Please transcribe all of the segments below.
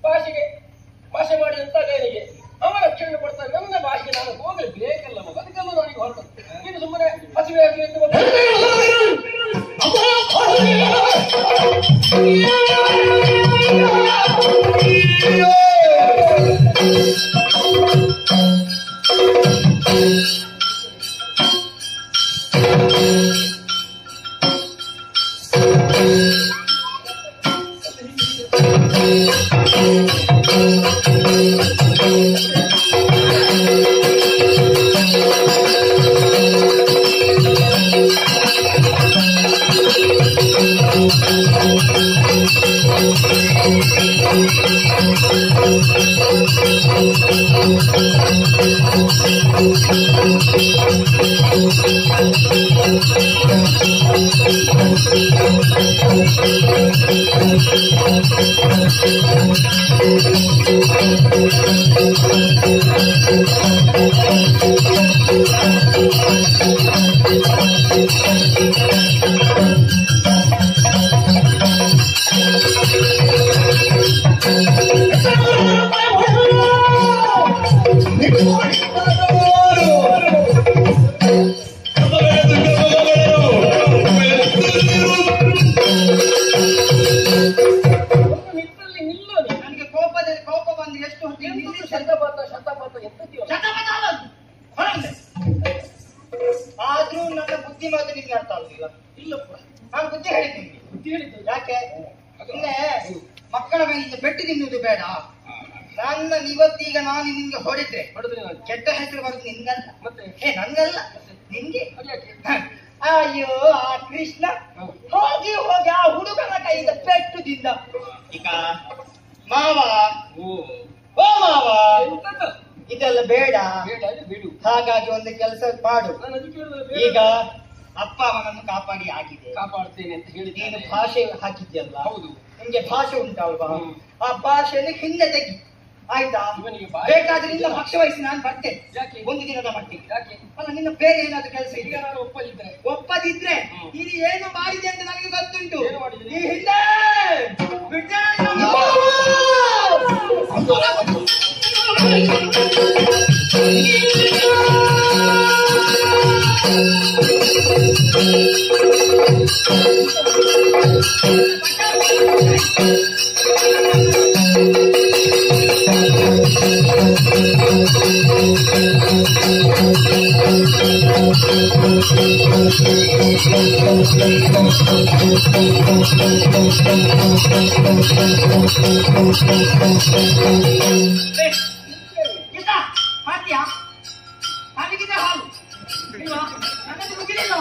ಭಾಷೆಗೆ ಭಾಷೆ ಮಾಡಿದಂತ ಗೈನಿಗೆ ಅವ ರಕ್ಷಣೆ ಕೊಡ್ತಾನೆ ನನ್ನ ಭಾಷೆಗೆ ನಾನು ಹೋಗಲಿ ಬೇಕಲ್ಲ ಮಗ ಅದಕ್ಕೆಲ್ಲ ನನಗೆ ಹೊರಟು ನೀನು ಸುಮ್ಮನೆ ಹಸಿವೆ ಆಗಲಿ ಅಂತ ಬಂದು ಒಂದು ನಿಟ್ಟಲ್ಲಿ ನಿಲ್ಲೋ ನೀನು. ನನಗೆ ಕೋಪದಲ್ಲಿ ಕೋಪ ಬಂದು ಎಷ್ಟು ಹೊತ್ತು ಎಂತದು ನಿಲ್ಲಿಸಿ ಶತಪಾತ ಶತಪಾತ ಎಂತದ್ಯೋ ಶತಪಥ ಅಲ್ಲ. ಹೊರಗೆ. ಆದ್ರೂ ನನ್ನ ಬುದ್ಧಿ ಮಾತು ನಿಮ್ಗೆ ಅರ್ಥ ಆಗುದಿಲ್ಲ ಇಲ್ಲಪ್ಪ ನಾನು ಬುದ್ಧಿ ಹೇಳಿದ್ದೀನಿ ಬುದ್ಧಿ ಹೇಳಿದ್ದು ಯಾಕೆ ಸುಮ್ನೆ ಮಕ್ಕಳ ಮೇಲಿಂದ ಪೆಟ್ಟು ತಿನ್ನುವುದು ಬೇಡ ನನ್ನ ಇವತ್ತೀಗ ನಾನು ನಿನ್ಗೆ ಹೊಡೆದ್ರೆ ಹೊಡೆದ್ರೆ ನಾನು ಕೆಟ್ಟ ಹೆಸರು ಬರುದು ನಿನ್ಗಲ್ಲ ಮತ್ತೆ ಏ ನನ್ಗಲ್ಲ ನಿನ್ಗೆ ಅದ್ಯಾಕೆ ಅಯ್ಯೋ ಆ ಕೃಷ್ಣ ಹೋಗಿ ಹೋಗಿ ಆ ಹುಡುಗನ ಕೈಯಿಂದ ಪೆಟ್ಟು ತಿಂದ ಈಗ ಮಾವ ಓ ಓ ಮಾವ ಎಂತದ್ದು? ಇದೆಲ್ಲ ಬೇಡ ಬೇಡ ಅದು ಬಿಡು ಹಾಗಾಗಿ ಒಂದು ಕೆಲಸ ಮಾಡು ನಾನು ಅದಕ್ಕೆ ಹೇಳಿದ್ರೆ ಬೇಡ. ಈಗ ಅಪ್ಪ ಅವನನ್ನು ಕಾಪಾಡಿ ಆಗಿದೆ ಕಾಪಾಡ್ತೇನೆ ಅಂತ ನೀನು ಹೇಳಿದ್ದೇನೆ ಭಾಷೆ ಹಾಕಿದ್ಯಲ್ಲ ಹೌದು ನಿಮ್ಗೆ ಭಾಷೆ ಉಂಟಲ್ವಾ ಹ್ಮ್. ಆ ಭಾಷೆಯನ್ನು ಹಿಂದೆ ತೆಗಿ ಆಯ್ತಾ ಇವನಿಗೆ ಭಾಷೆ ಬೇಕಾದ್ರೆ ನಿನ್ನ ಪಕ್ಷ ವಹಿಸಿ ನಾನು ಬರ್ತೇನೆ ಯಾಕೆ ಒಂದು ದಿನದ ಮಟ್ಟಿಗೆ ಯಾಕೆ ಅಲ್ಲ ನಿನ್ನ ಬೇರೆ ಏನಾದ್ರು ಕೆಲಸ ಈಗ ಇದೆಯಾ ನಾನು ಒಪ್ಪಲಿದ್ರೆ ಒಪ್ಪದಿದ್ರೆ ಹ್ಮ್. ನೀನು ಏನು ಮಾಡಿದೆ ಅಂತ ನನಗೆ ಗೊತ್ತುಂಟು ಏನು ಮಾಡಿದ್ದೀನಿ? ಈ ಹಿಂದೆ ಬಿಟ್ಟರೆ ನಮ್ಮ- ಗೀತಾ, ಮಾಡ್ತೀಯಾ ಹಾಲಿಗಿದೆ ಹಾಲು ಇಲ್ವಾ ನನ್ನದು ಮುಗಿಲಿಲ್ಲ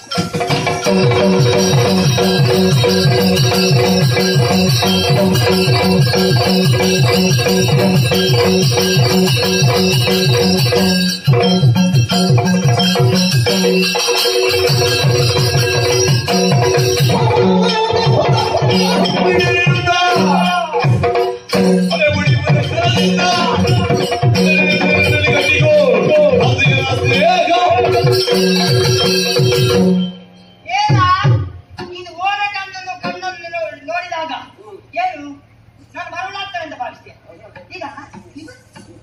ಏನ ನೀನು ಓಡಾಟವನ್ನು ಕಣ್ಣನ್ನು ನೋ- ನೋಡಿದಾಗ ಏನು ನಾನು ಮರಳಾಗ್ತೇನೆ ಅಂತ ಭಾವಿಸ್ತೀಯ ಈಗ ಇದು-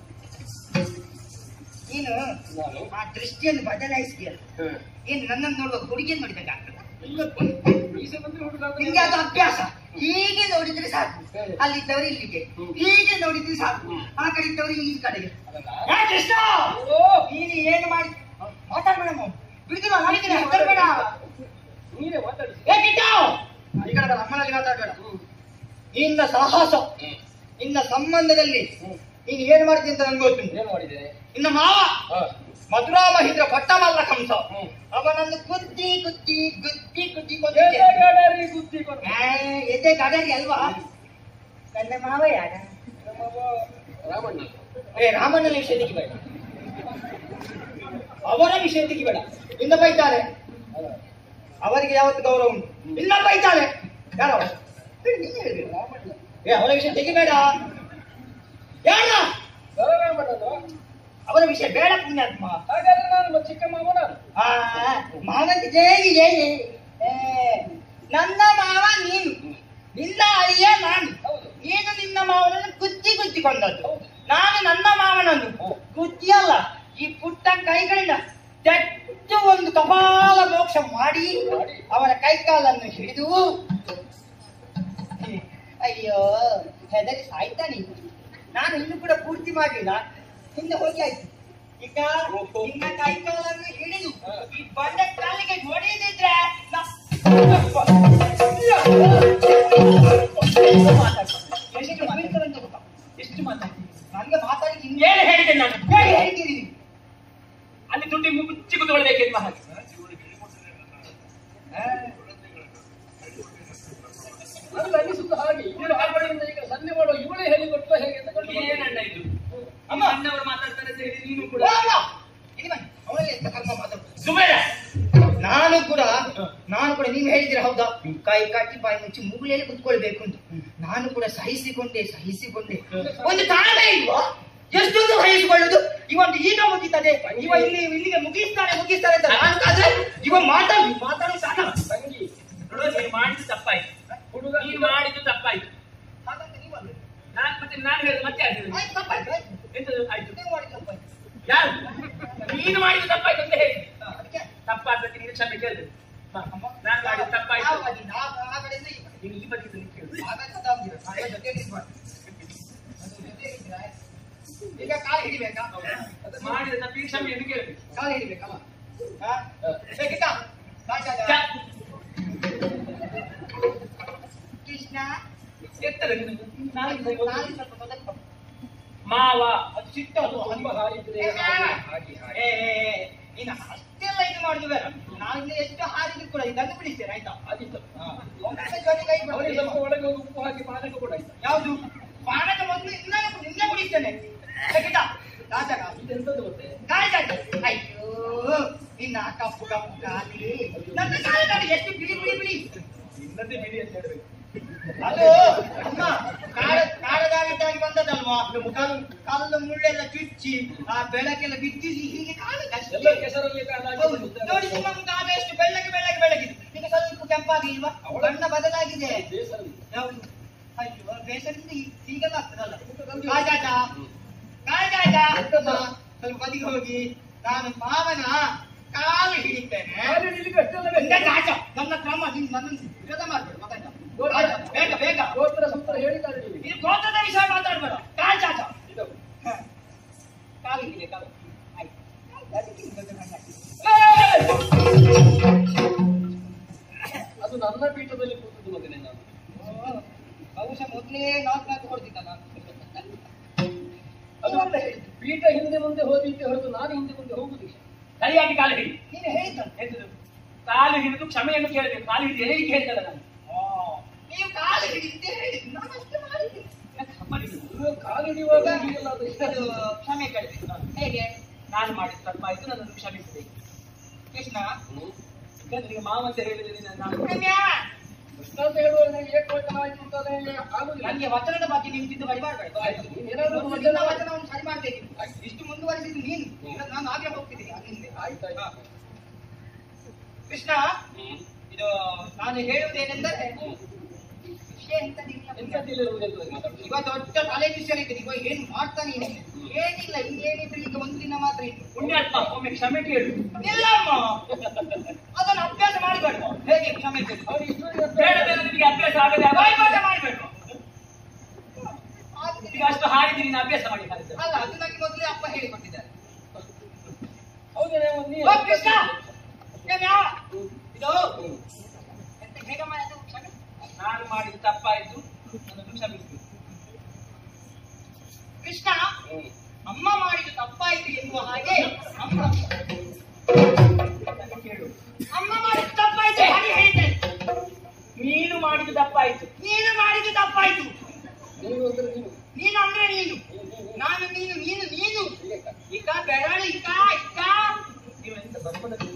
ನೀನು ನಾನು ಆ ದೃಷ್ಟಿಯನ್ನು ಬದಲಾಯಿಸ್ತೀಯ ಹ್ಮ್. ಏನು ನನ್ನನ್ನು ನೋಡುವಾಗ ಹುಡುಗಿಯನ್ನು ನೋಡಿದಾಗ ಆಗ್ತದ ಇಲ್ಲಪ್ಪ ಮೀಸೆ ಬಂದ್ರೆ ಹುಡುಗ ನಿಮ್ಗೆ ಅದು ಅಭ್ಯಾಸ ಹೀಗೆ ನೋಡಿದ್ರೆ ಸಾಕು ಅಲ್ಲಿದ್ದವರು ಇಲ್ಲಿಗೆ ಹೀಗೆ ನೋಡಿದ್ರೆ ಸಾಕು ಆ ಕಡೆ ಇದ್ದವರು ಈ ಕಡೆಗೆ ಏ ಕೃಷ್ಣ ಓ ನೀನು ಏನು ಮಾಡಿ ಮಾತಾಡ್ಬೇಡ ಬಿಡ್ತೀವ ನಡೀತೀನಿ ಹೆದರ್ಬೇಡ ನೀನೇ ಮಾತಾಡಿಸಿ ಏ ಕಿಟ್ಟ ಈ ಕಡೆ ಬಾ, ಅಮ್ಮನಲ್ಲಿ ಮಾತಾಡ್ಬೇಡ ನಿನ್ನ ಸಾಹಸ ನಿನ್ನ ಸಂಬಂಧದಲ್ಲಿ ನೀನು ಏನ್ ಮಾಡ್ತೀನಿ ಅಂತ ನನ್ಗೆ ಗೊತ್ತುಂಟು ಏನು ಮಾಡಿದ್ದೇನೆ ನಿನ್ನ ಮಾವ ಹಾ. ಮಧುರಾ ಮಹೇಂದ್ರ ಪಟ್ಟಮಲ್ಲ ಕಂಸ ಹ್ಮ್. ಅವನನ್ನು ಗುದ್ದಿ ಗುದ್ದಿ ಗುದ್ದಿ ಗುದ್ದಿ ಎದೆ ಕೊಂದಿದ್ದೆ. ಗಡರಿ ಗುದ್ದಿ ಕೊಡು. ಏ, ಎದೆ ಗಡರಿ ಅಲ್ವಾ ನನ್ನ ಮಾವ ಯಾರ ನಮ್ಮವ ರಾಮಣ್ಣ ಏ ರಾಮಣ್ಣನ ವಿಷಯ ತೆಗಿಬೇಡ ಅವರ ವಿಷಯ ತೆಗಿಬೇಡ ಇನ್ನ ಬೈತಾರೆ ಅವರಿಗೆ ಯಾವತ್ತು ಗೌರವ ಉಂಟು ಇನ್ನ ಬೈತಾರೆ ಯಾರು ಅವ? ಏ, ನೀನೇ ಹೇಳ್ಬೇಕು. ರಾಮಣ್ಣ ಏ ಅವರ ವಿಷಯ ತೆಗಿಬೇಡ ಯಾರ ರಾಮಣ್ಣನು ಅವರ ವಿಷಯ ಬೇಡ ಪುಣ್ಯಾತ್ಮ ಹಾಗಾದ್ರೆ ನಾನು ನಮ್ಮ ಚಿಕ್ಕ ಮಾವ ನಾನು ಆ ಮಾವಂತ ಜೇಗಿ ಜೇಗಿ ಏ, ನನ್ನ ಮಾವ ನೀನು ನಿನ್ನ ಅಳಿಯ ನಾನು ಹೌದು ನೀನು ನಿನ್ನ ಮಾವನನ್ನು ಗುದ್ದಿ ಗುದ್ದಿಕೊಂಡದ್ದು ಹೌದು. ನಾನು ನನ್ನ ಮಾವನನ್ನು ಓ. ಗುದ್ದಿಯಲ್ಲ ಈ ಪುಟ್ಟ ಕೈಗಳಿಂದ ತೆಟ್ಟು ಒಂದು ಕಪಾಲ ಮೋಕ್ಷ ಮಾಡಿ ಮಾಡಿ. ಅವರ ಕೈಕಾಲನ್ನು ಹಿಡಿದು ಅಯ್ಯೋ ಹೆದರಿ ಸಾಯ್ತಾ ನೀನು ನಾನು ಇನ್ನು ಕೂಡ ಪೂರ್ತಿ ಮಾಡಲಿಲ್ಲ ಹಿಂದೆ ಹೋಗಿ ಆಯ್ತು ಈಗ ಓಹೋ. ನಿನ್ನ ಕೈಕಾಲನ್ನು ಹಿಡಿದು ಹಾ. ಈ ಬಂಡೆ ಕಾಲಿಗೆ ಹೊಡೆಯದಿದ್ರೆ ನಾ- ಎಷ್ಟು ಮಾತಾಡ್ತಾರೆ ಅಂತ ಗೊತ್ತಾ? ಎಷ್ಟು ಮಾತಾಡ್ತೀನಿ ನನಗೆ ಮಾತಾಡಿ ಏನು ಹೇಳಿದೆ ನಾನು ಹೇಳಿ ಹೇಳ್ತೀರಿ ನೀವು ಅಲ್ಲಿ ದುಡ್ಡಿ ಮುಚ್ಚಿ ಕುತ್ಕೊಳ್ಬೇಕೆನ್ನುವ ಹಾಗೆ ನನಗೆ ಅನಿಸುತ್ತ ಹಾಗೆ ಇವಳು ಹಾಗಳಿಂದ ಈಗ ಸನ್ನೆ ಮಾಡುವ ಇವಳೇ ಹೇಳಿಕೊಟ್ಟ ಹೇಗೆ ಅಂತ ಕಂಡು ಏನಣ್ಣ ಇದು ಅಮ್ಮ. ಅಮ್ಮ ಅಣ್ಣವರು ಮಾತಾಡ್ತಾರೆ ಅಂತ ಹೇಳಿ ನೀನು ಕೂಡ ಓ ಅಮ್ಮ! ಇಲ್ಲಿ ಬನ್ನಿ. ಅವಳಲ್ಲಿ ಎಂತ ಕರ್ಮ ಮಾತಾಡ್ತಾರೆ ಸುಮೇರ ನಾನು ಕೂಡ ನಾನು ಕೂಡ ನೀವು ಹೇಳಿದ್ರೆ ಹೌದಾ ಕೈ ಕಟ್ಟಿ ಬಾಯಿ ಮುಚ್ಚಿ ಮೂಲೆಯಲ್ಲಿ ಕುತ್ಕೊಳ್ಬೇಕು ಅಂತ ನಾನು ಕೂಡ ಸಹಿಸಿಕೊಂಡೆ ಸಹಿಸಿಕೊಂಡೆ ಒಂದು ಕಾರಣ ಇಲ್ವಾ ಎಷ್ಟೊಂದು ಸಹಿಸಿಕೊಳ್ಳುದು ಇವೊಂದು ಈಗ ಮುಗಿತದೆ ಇವ ಇಲ್ಲಿ ಇಲ್ಲಿಗೆ ಮುಗಿಸ್ತಾನೆ ಮುಗಿಸ್ತಾನೆ ಅಂತ ನಾನು ಕಾದ್ರೆ ಇವ ಮಾತಾಡಿ ಮಾತಾಡಿ ಸಾಕ ತಂಗಿ ನೋಡು ನೀನು ಮಾಡಿದ್ದು ತಪ್ಪಾಯ್ತು ಹುಡುಗ ನೀನು ಮಾಡಿದ್ದು ತಪ್ಪಾಯ್ತು ಹಾಗಂತ ನೀವು ಅಲ್ಲ. ನಾನ್ ಮತ್ತೆ ನಾನು ಹೇಳಿದ ಮತ್ತೆ ಆಗಿದೆ ಆಯ್ತು, ತಪ್ಪಾಯ್ತು, ಆಯ್ತು. ಎಂತದು ಆಯ್ತು ನೀವು ಮಾಡಿದ್ದು ತಪ್ಪಾಯ್ತು. ಯಾರು ನೀನು ಮಾಡಿದ್ದು ತಪ್ಪಾಯ್ತು ಅಂತ ಹೇಳಿ ಹಾ, ಅದಕ್ಕೆ ತಪ್ಪಾದ್ರೆ ನೀನು ಕ್ಷಮೆ ಕೇಳ್ಬೇಕು ಹಾ, ಅಮ್ಮ, ನಾನು ಮಾಡಿದ್ದು ತಪ್ಪಾಯ್ತು ಯಾವ ಬದಿ? ಆ- ಆ ಕಡೆಯಿಂದ ಈ ಬದಿ. ನೀನು ಈ ಬಗ್ಗೆ ನೀನು ಕೇಳು ಹಾಗಾಗಿ ತಪ್ಪಾಗ್ದಿರ. ಹಾಗೆ ಜೊತೆಯಲ್ಲಿ ಇರ್ಬಾರ್ದು. ಅದು ಜೊತೆಯಲ್ಲಿ ಇದ್ರೆ ಆಯ್ತು. ಈಗ ಕಾಲು ಹಿಡಿಬೇಕಾ ಅದು ಮಾಡಿದ ತಪ್ಪಿಗೆ ಕ್ಷಮೆಯನ್ನು ಕೇಳಬೇಕು ಕಾಲು ಹಿಡಿಬೇಕಲ್ಲ ಹಾ? ಬೇಕಿತ್ತಾ? ಸಾಕಾಗ? ಛ, ಕೃಷ್ಣ ಎತ್ತರ ನಿನಗೆ. ನಾಳೆ ನಾನು ನಾಳೆ ಸ್ವಲ್ಪ ಬದಲು ಮಾವ ಅದು ಸಿಟ್ಟದು ತುಂಬ ಹಾರಿದ್ರೆ ಏ, ಹಾಗೆ ಹಾಗೆ ಹಾಗೆ ಏ, ಏ, ಏ, ನೀನು ಅಷ್ಟೆಲ್ಲ ಇದು ಮಾಡುದು ಬೇಡ ನಾನು ಎಷ್ಟು ಹಾರಿದ್ರು ಕೂಡ ಇದನ್ನು ಬಿಡಿಸ್ತೇನೆ ಆಯ್ತಾ ಆದಿತ್ತು ಒಮ್ಮೆ ಜೊತೆ ಕೈ ಅವರಿಗೆ ಬಿಡ್ತೇನೆ. ಸ್ವಲ್ಪ ಒಳಗೆ ಹೋಗಿ ಉಪ್ಪು ಹಾಕಿ ಪಾನಕ ಕೂಡ ಆಯ್ತು ಯಾವುದು ಪಾನಕ ಮೊದಲು ಇನ್ನ ನಿನ್ನೆ ಕುಡಿಸ್ತೇನೆ ಬೇಕಿತ್ತಾ? ರಾಜಗ ಇದೆಂತದ್ದು ಗೊತ್ತೇ ಕಾಯ್ದಾಡಿ. ಅಯ್ಯೋ ನಿನ್ನ ಕಪ್ಪು ಕಪ್ಪು ಕಾಲಿ ನನ್ನ ಕಾಲು ಕಾಲು ಎಷ್ಟು ಬಿಳಿ ಬಿಳಿ ಬಿಳಿ ಇನ್ನದೇ ಬಿಡಿ ಅಂತ ಹೇಳ್ಬೇಕು ಅದು ಅಮ್ಮ ಕಾಡ ಕಾಡದಾಗಿದ್ದಾಗಿ ಬಂದದಲ್ವಾ ಕಾಲು ಕಲ್ಲು ಮುಳ್ಳೆಲ್ಲ ಚುಚ್ಚಿ ಆ ಬೆಳಕೆಲ್ಲ ಬಿದ್ದಿಸಿ ಹೀಗೆ ಕಾಲು ಕಷ್ಟ ಎಲ್ಲ ಕೆಸರಲ್ಲಿ ಹೌದು. ನೋಡಿ ನಿಮ್ಮ ಮುಖ ಆಗ ಎಷ್ಟು ಬೆಳ್ಳಗೆ ಬೆಳ್ಳಗೆ ಬೆಳಗಿದೆ ಈಗ ಸ್ವಲ್ಪ ಕೆಂಪಾಗಿಲ್ವಾ ಬಣ್ಣ ಬದಲಾಗಿದೆ ಬೇಸರದಲ್ಲಿ ಯಾವುದು ಅಯ್ಯೋ ಬೇಸರದಿಂದ ಹೀ- ಹೀಗೆಲ್ಲ ಆಗ್ತದಲ್ಲ ಕಾಜಾಟ ಕಾಜಾಟ ಅಮ್ಮ, ಸ್ವಲ್ಪ ಬದಿಗೆ ಹೋಗಿ ನಾನು ಮಾವನ ಕಾಲು ಹಿಡಿತೇನೆ ಕಾಲು ಹಿಡಿಲಿಕ್ಕೆ ಅಷ್ಟೆಲ್ಲ ನನ್ನ ಬೇಕು. ಕಾಜ, ನನ್ನ ಕ್ರಮ ನೀನು ನನ್ನನ್ನು ವಿರೋಧ ಮಾಡ್ಬೇಡ ಮಾತಾಡ ಬೇಗ ಬೇಗ ಗೋತ್ರ ಸೂತ್ರ ಹೇಳಿದ್ದಾರೆ ನಿಮಗೆ ಇದು ಗೋತ್ರದ ವಿಷಯ ಮಾತಾಡ್ಬೇಡ ಕಾಜಾಟ ಇದು ಹ. ಕಾಲು ಹಿಡಿಲೆ ಕಾಲು ಆಯ್ತು ಅದಕ್ಕೆ ಇದು ದೊಡ್ಡ ಕಣ್ಣು ಹಾಕಿ. ಅದು ನನ್ನ ಪೀಠದಲ್ಲಿ ಕೂತದ್ದು ಮಗನೇ ನಾನು ಓ, ಬಹುಶಃ ಮೊದಲೇ ನಾಲ್ಕು ನಾಲ್ಕು ಹೊಡೆದಿದ್ದ ನಾನು ಅದು ಪೀಠ ಹಿಂದೆ ಮುಂದೆ ಹೋದಿದ್ದೆ ಹೊರತು ನಾನು ಹಿಂದೆ ಮುಂದೆ ಹೋಗುದಿಲ್ಲ ಸರಿಯಾಗಿ ಕಾಲು ಹಿಡಿ ನೀನು ಹೇಳಿದ್ದ ಎಂತದು ಕಾಲು ಹಿಡಿದು ಕ್ಷಮೆಯನ್ನು ಕೇಳಬೇಕು ಕಾಲು ಹಿಡಿದು ಹೇಳಿ ಕೇಳ್ತಲ್ಲ ನಾನು ನೀವು ಕಾಲು ಹಿಡಿದಿದ್ದೆ ಹೇಳಿದ್ದು ನಾನು ಅಷ್ಟೇ ಮಾಡಿದ್ದೀನಿ ನೀವು ಕಾಲು ಹಿಡಿಯುವಾಗ ಹೀಗೆಲ್ಲ ಅದು ಅದು ಕ್ಷಮೆ ಕೇಳಬೇಕು ಹೇಗೆ ನಾನು ಮಾಡಿದ ತಪ್ಪಾಯ್ತು ನನ್ನನ್ನು ಕ್ಷಮಿಸಬೇಕು ಕೃಷ್ಣ ನಿನಗೆ ಮಾವ ಅಂತ ಹೇಳಿದ್ರೆ ನಾನು ರಮ್ಯಾ, ಕೃಷ್ಣ ಅಂತ ಹೇಳುವಾಗ ನೀವು ಏಕವಚನವಾಯ್ತು ಅಂತಾನೆ ಆಗುದಿಲ್ಲ ನನಗೆ ವಚನದ ಬಗ್ಗೆ ನೀವು ತಿದ್ದುಪಡಿ ಮಾಡಬೇಡ ಆಯ್ತು, ನೀನು ಏನಾದ್ರು ಒಂದು ವಚನ ದಿನ ವಚನವನ್ನು ಸರಿ ಮಾಡ್ಬೇಕಿತ್ತು ಇಷ್ಟು ಮುಂದುವರಿಸಿದ್ದು ನೀನು ಇಲ್ಲ, ನಾನು ಆಗ್ಲೇ ಹೋಗ್ತಿದ್ದೀನಿ ಅಲ್ಲಿಂದ ಆಯ್ತು ಆಯ್ತು ಕೃಷ್ಣ ಇದು ನಾನು ಹೇಳುವುದೇನೆಂದರೆ ವಿಷಯ ಎಂತದಿಲ್ಲ ಎಂತದಿಲ್ಲ ಎಂತದ್ದು ಮಾತಾಡುದು ಇವ ದೊಡ್ಡ ತಲೆ ವಿಷಯ ಇದ್ದೀನಿ ಇವ ಏನು ಮಾಡ್ತಾನೆ ಏನಿಲ್ಲ ಏನಿಲ್ಲ ಇನ್ನೇನಿದ್ರು ಈಗ ಒಂದು ದಿನ ಮಾತ್ರ ಇತ್ತು ಪುಣ್ಯಾತ್ಮ ಒಮ್ಮೆ ಕ್ಷಮೆ ಕೇಳು ಇಲ್ಲಮ್ಮ ಅದನ್ನು ಅಭ್ಯಾಸ ಮಾಡಬೇಡ ಹೇಗೆ ಕ್ಷಮೆ ಕೇಳಿ ಅವ್ರು ಇಷ್ಟು ದಿನ ಬೇಡ ಬೇಡ ನಿನಗೆ ಅಭ್ಯಾಸ ಆಗದೆ ಬಾಯ್ಪಾಠ ಮಾಡಬೇಡ ಈಗ ಅಷ್ಟು ಹಾಡಿದ್ದೀನಿ ನೀನು ಅಭ್ಯಾಸ ಮಾಡಿ ಹಾಡಿದ್ರೆ ಅಲ್ಲ ಅದು ನನಗೆ ಮೊದಲೇ ಅಪ್ಪ ಹೇಳಿಕೊಟ್ಟಿದ್ದಾರೆ ಹೌದೇನೆ ಒಂದು ಓ ಕೃಷ್ಣ ಏನ್ ಯಾವ? ಇದು ಎಂತ ಹೇಗಮ್ಮ ಅದು ಕ್ಷಮೆ? ನಾನು ಮಾಡಿದ ತಪ್ಪಾಯ್ತು ನನ್ನನ್ನು ಕ್ಷಮಿಸಬೇಕು ಕೃಷ್ಣ ಅಮ್ಮ ಮಾಡಿದ ತಪ್ಪಾಯಿತು ಎನ್ನುವ ಹಾಗೆ ಅಮ್ಮ ಅದನ್ನು ಕೇಳು ಅಮ್ಮ ಮಾಡಿದ ತಪ್ಪಾಯಿತು ಹಾಗೆ ಹೇಳಿದ್ದೇನೆ ನೀನು ಮಾಡಿದ ತಪ್ಪಾಯ್ತು ನೀನು ಮಾಡಿದ ತಪ್ಪಾಯಿತು ನೀವು ಅಂದ್ರೆ ನೀವು ನೀನು ಅಂದ್ರೆ ನೀನು ನಾನು ನೀನು ನೀನು ನೀನು ಇಕ ಬೆರಳು ಇಕ ಇಕ ನೀವೆಂತ ಧರ್ಮದಲ್ಲಿ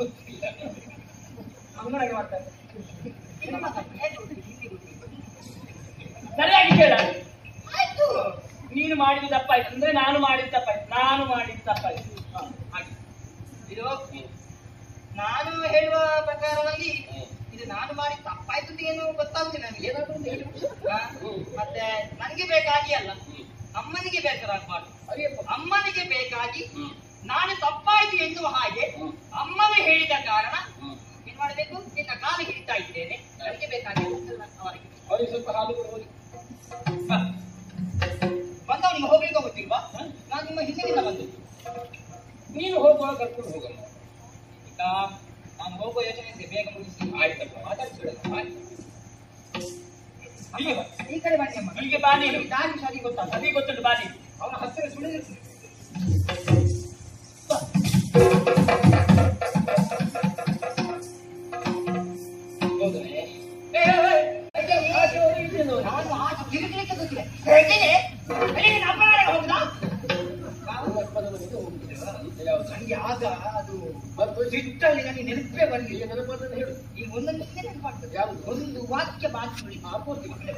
ಹಂಗಾಗಿ ಮಾಡ್ತಾರೆ ಇದು ಮಾತಾಡು. ಹೇಗೆ ಗೊತ್ತಿದೆ? ಹೀಗೆ ಗೊತ್ತಿದೆ. ಸರಿಯಾಗಿ ಕೇಳ ಆಯ್ತು ನೀನು ಮಾಡಿದ ತಪ್ಪಾಯ್ತು ಅಂದ್ರೆ ನಾನು ಮಾಡಿದ ತಪ್ಪಾಯ್ತು ನಾನು ಮಾಡಿದ ತಪ್ಪಾಯ್ತು ಹಾ, ಹಾಗೆ ಇದು ನಾನು ಹೇಳುವ ಪ್ರಕಾರದಲ್ಲಿ ಇದು ನಾನು ಮಾಡಿ ತಪ್ಪಾಯ್ತು ಅಂತ ಏನು ಗೊತ್ತಾಗುದಿಲ್ಲ ನನಗೆ ಏನಾದ್ರು ಒಂದು ಹೇಳಿ ಹಾ? ಮತ್ತೆ ನನಗೆ ಬೇಕಾಗಿ ಅಲ್ಲ ಅಮ್ಮನಿಗೆ ಬೇಸರ ಆಗ್ಬಾರ್ದು ಅರಿಯಪ್ಪ ಅಮ್ಮನಿಗೆ ಬೇಕಾಗಿ ಹ್ಮ್ ನಾನು ತಪ್ಪಾಯ್ತು ಎನ್ನುವ ಹಾಗೆ ಹ್ಮ್. ಅಮ್ಮನು ಹೇಳಿದ ಕಾರಣ ಹ್ಮ್ ಏನ್ ಮಾಡಬೇಕು ನಿನ್ನ ಕಾಲು ಹಿಡಿತಾ ಇದ್ದೇನೆ ಅದಕ್ಕೆ ಬೇಕಾಗಿ ಅವರಿಗೆ ಅವರಿಗೆ ಸ್ವಲ್ಪ ಹಾಲು ಕೊಡು ಹೋಗಿ ಬಂದವ ನಿಮ್ಮ ಹೋಗ್ಲಿಕ್ಕೆ ಗೊತ್ತಿಲ್ವಾ ನಾನು ನಿಮ್ಮ ಹಿಂದಿನಿಂದ ಬಂದು ನೀನು ಹೋಗುವಾಗ ಕರ್ಕೊಂಡು ಹೋಗಮ್ಮ ಈಗ ನಾನು ಹೋಗುವ ಯೋಚನೆ ಇದೆ ಬೇಗ ಮುಗಿಸಿ ಆಯ್ತಪ್ಪ ಮಾತಾಡ್ಸಿಡ ಆಯ್ತು ಹೀಗೆ ಬಾ. ಈ ಕಡೆ ಬನ್ನಿ ಅಮ್ಮ ಹೀಗೆ ಬಾ ನೀನು ದಾರಿ ಸರಿ ಗೊತ್ತಲ್ಲ ಅದೇ ಗೊತ್ತುಂಟು ಬಾ ನೀನು ಅವನ ಹತ್ತಿರ ಸುಳಿದಿರ್ತದೆ ಹೌದಾ ನಾನು ಆಚೆ ತಿರುಗಲಿಕ್ಕೆ ಗೊತ್ತಿಲ್ಲ ಹೇಗೆ ಅಲ್ಲಿಗೆ ಅಪ್ಪನವರೆಗೆ ಹೋಗುದಾ ನನಗೆ ಆಗ ಅದು ಸಿಟ್ಟಲ್ಲಿ ನನಗೆ ನೆನಪೇ ಬರಲಿಲ್ಲ ಹೇಳು ಈಗ ಒಂದೊಂದು ನೆನಪಾಗ್ತದೆ ಯಾವುದು? ಒಂದು ವಾಕ್ಯ ಬಾಕಿ ಉಳಿತು. ಆ ಪೂರ್ತಿ ಮಕ್ಕಳೇ.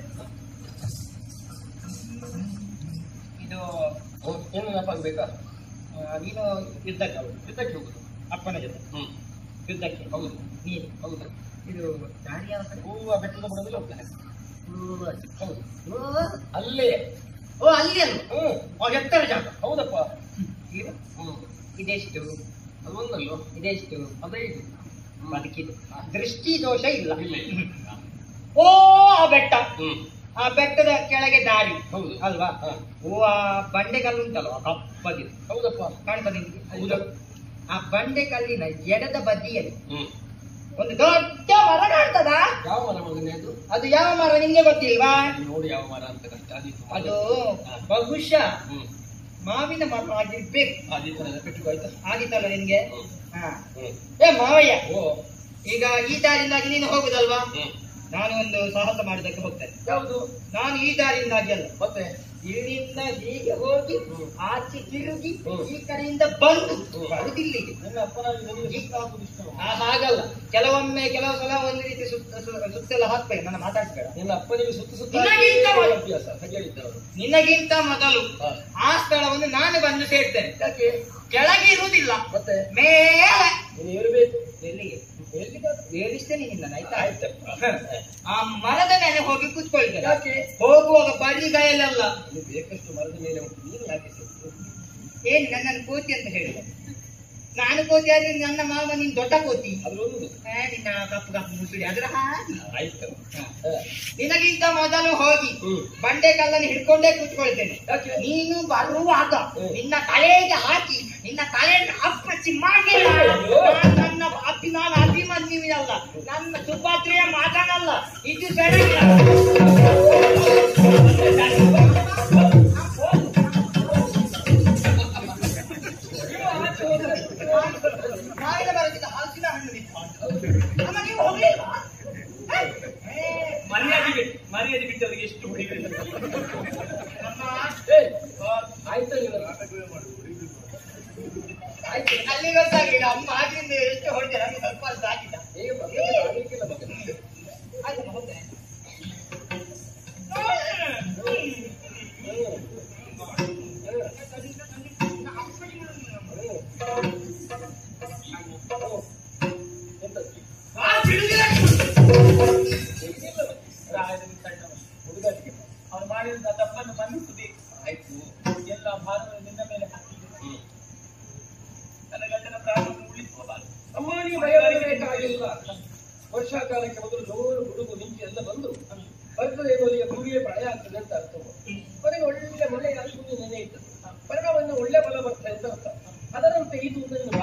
ಇದು ಏನು ನೆನಪಾಗ್ಬೇಕಾ ಆ, ನೀನು ಯುದ್ಧಕ್ಕೆ ಹೋಗು. ಯುದ್ಧಕ್ಕೆ ಹೋಗುದು ಅಪ್ಪನ ಜೊತೆ ಹ್ಮ್ ಯುದ್ಧಕ್ಕೆ ಹೌದು ನೀನು ಹೌದು ಇದು ದಾರಿ ಯಾವ ಕಡೆ ಹೂವ ಬೆಟ್ಟದ ಬುಡದಲ್ಲಿ ಹೋಗ್ತಾನೆ ಓ, ಅದು. ಹೌದು ಓ, ಅಲ್ಲೇ ಓ ಅಲ್ಲಿ ಅಲ್ಲ ಹ್ಮ್ ಓ ಎತ್ತರ ಜಾಗ ಹೌದಪ್ಪ ಈಗ ಹ್ಮ್ ಇದೆಷ್ಟು ಅದು ಒಂದಲ್ಲೋ ಇದೆಷ್ಟು ಅದೇ ಇದು ಬದುಕಿದೆ ದೃಷ್ಟಿ ದೋಷ ಇಲ್ಲ ಇಲ್ಲ ಇಲ್ಲ ಓ ಆ ಬೆಟ್ಟ ಹ್ಮ್ ಆ ಬೆಟ್ಟದ ಕೆಳಗೆ ದಾರಿ ಹೌದು ಅಲ್ವಾ ಹಾ. ಓ ಆ ಬಂಡೆಕಲ್ಲು ಉಂಟಲ್ವಾ ಕಪ್ಪದಿದೆ ಹೌದಪ್ಪ ಕಾಣ್ತದೆ ನಿಮ್ಗೆ ಹೌದು ಆ ಬಂಡೆ ಕಲ್ಲಿನ ಎಡದ ಬದಿಯಲ್ಲಿ ಹ್ಮ್ ಒಂದು ದೊಡ್ಡ ಮರ ಕಾಣ್ತದ ಯಾವ ಮರ ಮಗನೇ ಅದು ಅದು ಯಾವ ಮರ ನಿಮ್ಗೆ ಗೊತ್ತಿಲ್ವಾ ಅಲ್ಲಿ ನೋಡಿ ಯಾವ ಮರ ಅಂತ ಕಷ್ಟ ಆದೀತು ಮರ. ಅದು ಹಾ. ಬಹುಶಃ ಹ್ಮ್ ಮಾವಿನ ಮರ ಆಗಿರ್ಬೇಕು ಆದೀತು ನನ್ನ ಪೆಟ್ಟಿಗೆ ಆಯ್ತಾ ಆಗಿತ್ತಲ್ಲ ನಿನ್ಗೆ ಹ್ಮ್ ಹಾ ಹ್ಮ್ ಏ ಮಾವಯ್ಯ ಓ ಈಗ ಈ ದಾರಿಯಿಂದಾಗಿ ನೀನು ಹೋಗುದಲ್ವಾ ಹ್ಮ್ ನಾನು ಒಂದು ಸಾಹಸ ಮಾಡಿದಕ್ಕೆ ಹೋಗ್ತೇನೆ ಯಾವುದು ನಾನು ಈ ದಾರಿಯಿಂದಾಗಿ ಅಲ್ಲ ಮತ್ತೆ ಇಲ್ಲಿಂದ ಹೀಗೆ ಹೋಗಿ ಹ್ಮ್. ಆಚೆ ತಿರುಗಿ ಹ್ಮ್. ಈ ಕಡೆಯಿಂದ ಬಂದು ಹ್ಮ್. ಬರುದಿಲ್ಲಿಗೆ ನಿನ್ನ ಅಪ್ಪನಾಗಿ ನನಗೆ ಸುತ್ತ ಹಾಕುದು ಇಷ್ಟ ಆ, ಹಾಗಲ್ಲ ಕೆಲವೊಮ್ಮೆ ಕೆಲವು ಸಲ ಒಂದು ರೀತಿ ಸುತ್ತ ಸು- ಸುತ್ತೆಲ್ಲ ಹಾಕ್ಬೇಕು ನನ್ನ ಮಾತಾಡ್ಸ್ಬೇಡ ನಿನ್ನ ಅಪ್ಪನಿಗೆ ಸುತ್ತ ಸುತ್ತ ನಿನಗಿಂತ ಹಾಕಿ ಮೊದಲು. ಅಭ್ಯಾಸ ಹಾಗೆ ಹೇಳಿದ್ದವರು ನಿನಗಿಂತ ಮೊದಲು ಹಾ. ಆ ಸ್ಥಳವನ್ನು ನಾನು ಬಂದು ಸೇರ್ತೇನೆ ಯಾಕೆ ಕೆಳಗೆ ಇರುವುದಿಲ್ಲ ಮತ್ತೆ ಮೇಲೆ ನೀನು ಏರ್ಬೇಕು ಎಲ್ಲಿಗೆ ಎಲ್ಲಿಗಾದ್ರೂ ಏರಿಸ್ತೇನೆ ನಿನ್ನ ಆಯ್ತಾ ಆಯ್ತಪ್ಪ ಆ ಮರದ ಮೇಲೆ ಹೋಗಿ ಕೂತ್ಕೊಳ್ತೇನೆ ಯಾಕೆ ಹೋಗುವಾಗ ಬರಿಗಾಯಲ್ಲ ಇಲ್ಲಿ ಬೇಕಷ್ಟು ಮರದ ಮೇಲೆ ಉಂಟು ನೀನು ಯಾಕೆ ಸೇರ್ತು? ಏನ್ ನನ್ನನ್ನು ಕೋತಿ ಅಂತ ಹೇಳಿದ ನಾನು ಕೋತಿ ಆದ್ರೆ ನನ್ನ ಮಾವ ನೀನ್ ದೊಡ್ಡ ಕೋತಿ ಅದ್ರೊಂದು ಏ, ನಿನ್ನ ಕಪ್ಪು ಕಪ್ಪು ಮುಸುಡಿ ಅದ್ರ ಹಾಗೆ ಆಯ್ತು ಹಾ. ನಿನಗಿಂತ ಮೊದಲು ಹೋಗಿ ಹ್ಮ್. ಬಂಡೆ ಕಲ್ಲನ್ನು ಹಿಡ್ಕೊಂಡೇ ಕೂತ್ಕೊಳ್ತೇನೆ ಯಾಕೆ ನೀನು ಬರುವಾಗ ಹ್ಮ್. ನಿನ್ನ ತಲೆಗೆ ಹಾಕಿ ನಿನ್ನ ತಲೆಯನ್ನು ಅಪ್ಪಚ್ಚಿ ಮಾಡಿಲ್ಲ ಅಯ್ಯೋ. ನಾನ್ ನನ್ನ ಅಪ್ಪಿ ನಾನು ಅಭಿಮನ್ಯುವಿನಲ್ಲ ನನ್ನ ಸುಭದ್ರೆಯ ಮಗನಲ್ಲ ಇದು ಸರಿಯಿಲ್ಲ ಮಾವಿನ ಮರದಿಂದ ಹಲಸಿನ ಹಣ್ಣು ಬಿತ್ತು. ಅಮ್ಮ, ನೀವು ಹೋಗ್ಲಿಲ್ವಾ? ಹೇ? ಹೇ, ಮರ್ಯಾದೆ ಬಿಟ್ಟು ಮರ್ಯಾದೆ ಬಿಟ್ಟವರಿಗೆ ಎಷ್ಟು ಹೊಡಿಬೇಕು ಅಮ್ಮ, ಏ, ಆ, ಆಯ್ತಾ ನೀನು ಆಯ್ತು ಅಲ್ಲಿ ಗೊತ್ತಾಗಿಲ್ಲ ಅಮ್ಮ ಆಗಿಂದ ಎಷ್ಟು ಹೊಡೆದೆ ನಮ್ಗೆ ಸ್ವಲ್ಪ ಅಲ್ಸ ಆಗಿಲ್ಲ ಈಗ ಪಕ್ಕದಲ್ಲಿ ಆಗ್ಲಿಕ್ಕಿಲ್ಲ ಮಗನೇ. ಆಯ್ತಮ್ಮ ಹೋಗ್ತೇನೆ ಎಂತದ್ದು? ಆ ಬಿಡುದಿಲ್ಲ. ರಾಯನಿಗೆ ಸಣ್ಣವ. ಹುಡುಗಾಟಿಕೆ. ಅವ್ರು ಮಾಡಿದ ತಪ್ಪನ್ನು ಮನ್ನಿಸಬೇಕು ಆಯ್ತು ಎಲ್ಲ ಭಾರವನ್ನು ನಿನ್ನ ಮೇಲೆ ಹಾಕಿದೆ ಹ್ಮ್. ನನ್ನ ಗಂಡನ ಪ್ರಾಣವನ್ನು ಉಳಿಸುವಬಾರದು ಅಮ್ಮ ನೀವು ಭಯಪಡಬೇಕಾಗಿಲ್ಲ ವರ್ಷಾಕಾಲಕ್ಕೆ ಮೊದಲು ಜೋರು ಗುಡುಗು ಮಿಂಚು ಎಲ್ಲ ಬಂದು ಬರ್ತದೆ ಮೊದಲಿಗೆ ಭೂಮಿಯೇ ಪ್ರಳಯ ಆಗ್ತದೆ ಅಂತ ಅರ್ಥ ಕೊನೆಗೆ ಒಳ್ಳೆ ಮಳೆ ಆಗುವುದು ನೆನೆ ಇರ್ತದೆ ಪರಿಣಾಮದಿಂದ ಒಳ್ಳೆ ಫಲ ಬರ್ತದೆ ಅಂತ ಅರ್ಥ ಅದರಂತೆ ಇದು ನನ್ನ